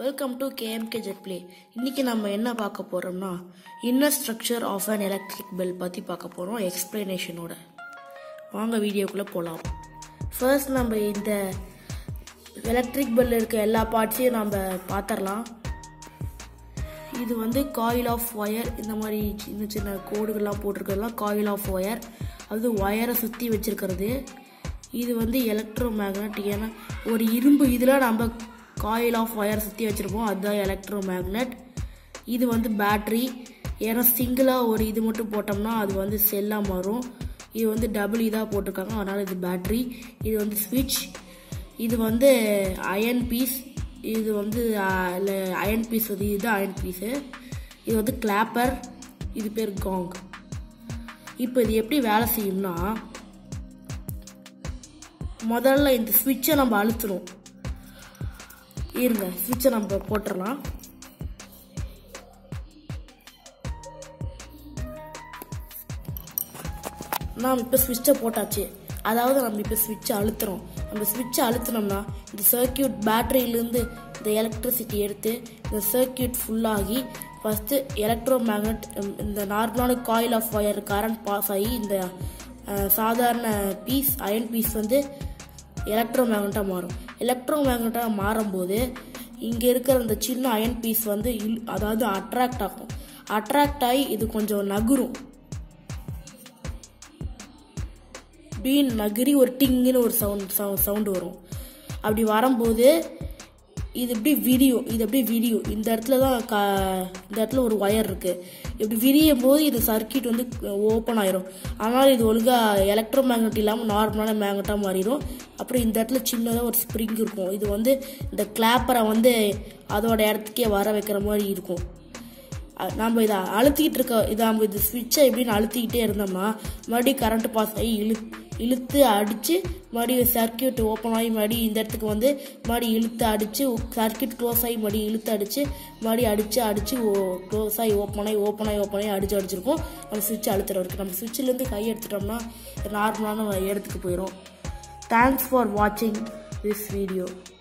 welcome to KMK jet play இன்னைக்கு நம்ம என்ன பார்க்க போறோம்னா inner structure of an electric bell பற்றி பார்க்க போகிறோம் எக்ஸ்பிளனேஷனோட வாங்க வீடியோக்குள்ளே போகலாம் ஃபர்ஸ்ட் நம்ம இந்த எலக்ட்ரிக் பெல் இருக்க எல்லா பார்ட்ஸையும் நம்ம பார்த்துடலாம் இது வந்து காயில் ஆஃப் ஒயர் இந்த மாதிரி சின்ன சின்ன கோடுகள்லாம் போட்டிருக்கிறதுலாம் காயில் ஆஃப் ஒயர் அது ஒயரை சுற்றி வச்சிருக்கிறது இது வந்து எலக்ட்ரோ மேக்னட் ஏன்னா ஒரு இரும்பு இதில் நம்ம காயில் ஆஃப் ஒயர் சுற்றி வச்சுருப்போம் அதுதான் எலக்ட்ரோ மேக்னட் இது வந்து பேட்ரி ஏன்னா சிங்கிளாக ஒரு இது மட்டும் போட்டோம்னா அது வந்து செல்லாக மாறும் இது வந்து டபுள் இதாக போட்டிருக்காங்க அதனால் இது பேட்ரி இது வந்து ஸ்விட்ச் இது வந்து அயன் பீஸ் இது வந்து அயன் பீஸ் வந்து இது அயன் பீஸு இது வந்து கிளாப்பர் இது பேர் காங் இப்போ இது எப்படி வேலை செய்யும்னா முதல்ல இந்த ஸ்விட்சை நம்ம அழுத்தணும் இருங்க ஸ்விட்சை நம்ம போட்டுடலாம் நாம் இப்போ ஸ்விட்சை போட்டாச்சு அதாவது நம்ம இப்போ ஸ்விட்சை அழுத்துறோம் நம்ம ஸ்விட்சை அழுத்தினோம்னா இந்த சர்க்கியூட் பேட்டரியிலேருந்து இந்த எலக்ட்ரிசிட்டி எடுத்து இந்த சர்க்கியூட் ஃபுல்லாகி ஃபஸ்ட்டு எலக்ட்ரோ மேக்னட் இந்த நார்மலான coil of wire current pass ஆகி இந்த அஹ், சாதாரண பீஸ் அயன் பீஸ் வந்து எலக்ட்ரோ மேக்னட்டாக மாறும் எலக்ட்ரோ மேக்னட்டாக மாறும்போது இங்கே இருக்கிற இந்த சின்ன அயன் பீஸ் வந்து இல் அதாவது அட்ராக்ட் ஆகும் அட்ராக்ட் ஆகி இது கொஞ்சம் நகுரும் பீன் நகரி ஒரு டிங்குன்னு ஒரு சவுண்ட் சவுண்டு வரும் அப்படி வரும்போது இது இப்படி விரியும் இது அப்படியே விரியும் இந்த இடத்துல தான் கா இந்த இடத்துல ஒரு ஒயர் இருக்கு இப்படி விரியும் போது இது சர்க்கியூட் வந்து ஓப்பன் ஆயிரும் ஆனால் இது ஒழுங்காக எலக்ட்ரோ மேக்னெட் இல்லாமல் நார்மலான மேக்னெட்டாக மாறிடும் அப்புறம் இந்த இடத்துல சின்னதாக ஒரு ஸ்ப்ரிங் இருக்கும் இது வந்து இந்த கிளாப்பரை வந்து அதோட இடத்துக்கே வர வைக்கிற மாதிரி இருக்கும் அ- நம்ம இதை அழுத்திக்கிட்டு இருக்க இதை நம்ம இது ஸ்விட்சை எப்படின்னு அழுத்திக்கிட்டே இருந்தோம்னா மறுபடியும் கரண்ட் பாஸ் ஆகி இழு இழுத்து அடித்து மறுபடியும் சர்க்கியூட் ஓப்பன் ஆகி மறுபடியும் இந்த இடத்துக்கு வந்து மறுபடியும் இழுத்து அடித்து சர்க்கியூட் க்ளோஸ் ஆகி மறுபடியும் இழுத்து அடித்து மறுபடியும் அடித்து அடித்து க்ளோஸ் ஆகி ஓப்பன் ஆகி ஓப்பன் ஆகி ஓப்பன் ஆகி அடிச்சு அடிச்சிருக்கோம் நம்ம சுவிட்ச் அழுத்துற வரைக்கும் நம்ம சுவிட்சிலேருந்து கை எடுத்துட்டோம்னா நார்மலான இடத்துக்கு போயிடும் தேங்க்ஸ் ஃபார் வாட்சிங் திஸ் வீடியோ